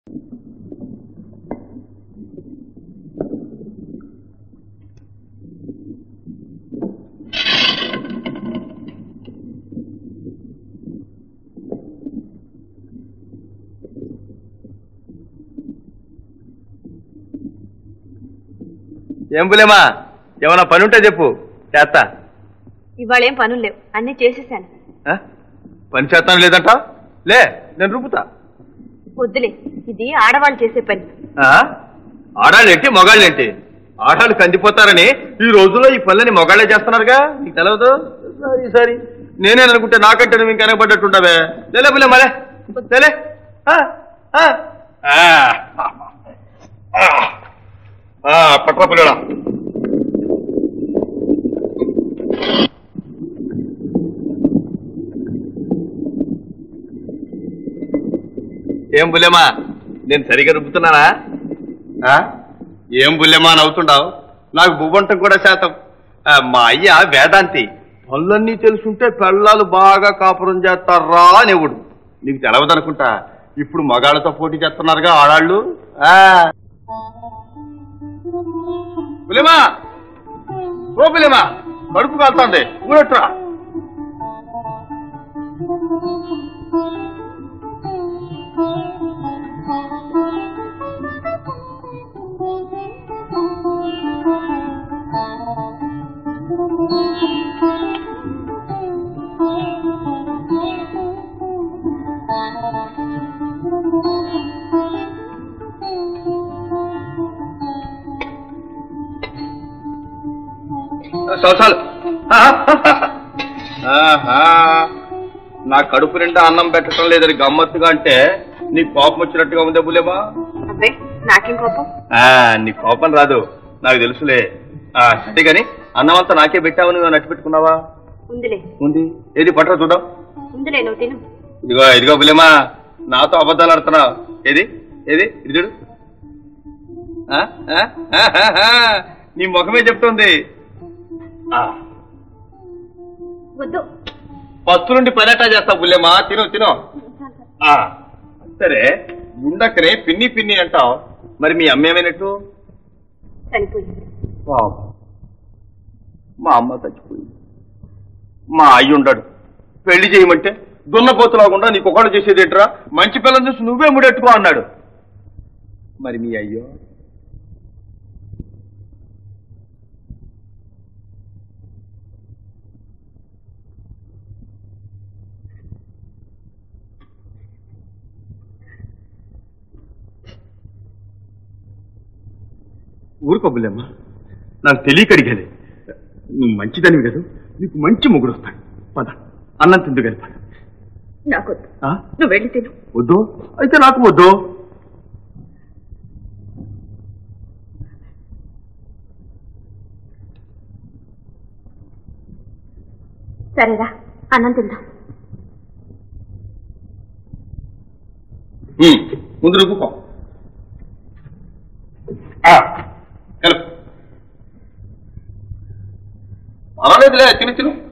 ఏం పులేమా ఏమన్నా పని ఉంటే చెప్పు చేస్తా ఇవాళ ఏం పనులు లేవు అన్నీ చేసేసాను ఆ? పని చేస్తాను లేదంట లే నేను రూపుతా వద్దులే ఇది ఆడవాళ్ళు చేసే పని ఆ? ఆడాళ్ళేంటి మొగాళ్ళేంటి ఆడాళ్ళు కందిపోతారని ఈ రోజుల్లో ఈ పనులని మొగాళ్ళే చేస్తున్నారుగా నీకు తెలవదు సరే సరే నేనే అనుకుంటే నాకంటే నువ్వు ఇంకా వెనకబడ్డట్టుండవే లేలే పులే మలే లేలే ఆ, ఆ. ఆ. ఆ. ఆ, పట్రా పులేడా ఏం బుల్లెమా నేను సరిగా రుబ్బుతున్నానా ఆ? ఏం బుల్లెమా అని అవుతుండవు నాకు బువ్వంటం కూడా శాతం ఆ, మా అయ్య వేదాంతి పనులన్నీ తెలుసుంటే పెళ్ళాలు బాగా కాపురం చేస్తారా అనేవుడు నీకు తెలవదనుకుంటా ఇప్పుడు మగాళ్ళతో పోటీ చేస్తున్నారుగా ఆడాళ్ళు ఆ. బుల్లెమా ఓ బుల్లెమా కడుపు కాలుతోంది ఊరట్రా చాలు చాలు ఆహా. నా కడుపు నిండా అన్నం పెట్టడం లేదని గమ్మత్తుగా అంటే నీ కోపం వచ్చినట్టుగా ఉందే బులేమా అబ్బే నాకేం కోపం ఆ, నీ కోపం రాదు నాకు తెలుసులే ఆ, సరే గాని అన్నం అంతా నాకే పెట్టావు నువ్వు నట్టు పెట్టుకున్నావా ఉందిలే ఉంది ఏది పట్టరా చూద్దాం ఉందిలే నువ్వు తిను ఇదిగో ఇదిగో బులేమా నాతో అబద్ధాలు ఆడుతున్నావు ఏది ఏది ఇది చూడు ఆ? ఆ? ఆహాహా. నీ ముఖమే చెప్తుంది ఆ వద్దు ఫస్ట్ నుండి పర్యటన చేస్తా బుల్లెమా తిను తిను ఆ, సరే ఉండకనే పిన్ని పిన్ని అంటావు మరి మీ అమ్మ ఏమైనట్టు చనిపోయింది పాపం. మా అమ్మ చచ్చిపోయింది మా అయ్యి ఉండడు పెళ్లి చేయమంటే దున్నపోతులాగుండా నీకు ఒకడు చేసేది ఏంట్రా మంచి పిల్లని చూసి నువ్వే ముడెట్టుకో అన్నాడు మరి మీ అయ్యో ఊరుకో బుల్లెమ్మ నాకు తెలియక అడిగేది నువ్వు మంచిదానివి కదా నీకు మంచి మొగుడు వస్తాడు పద అన్నం తిందు కలిపా నాకొద్దు నువ్వు వెళ్ళి తిను వద్దు అయితే నాకు వద్దు సరేరా అన్నం తిందాం ఉమ్, ముందు రుబ్బుకో ఆ, కలుపు పర్వాలేదులే తిని తిను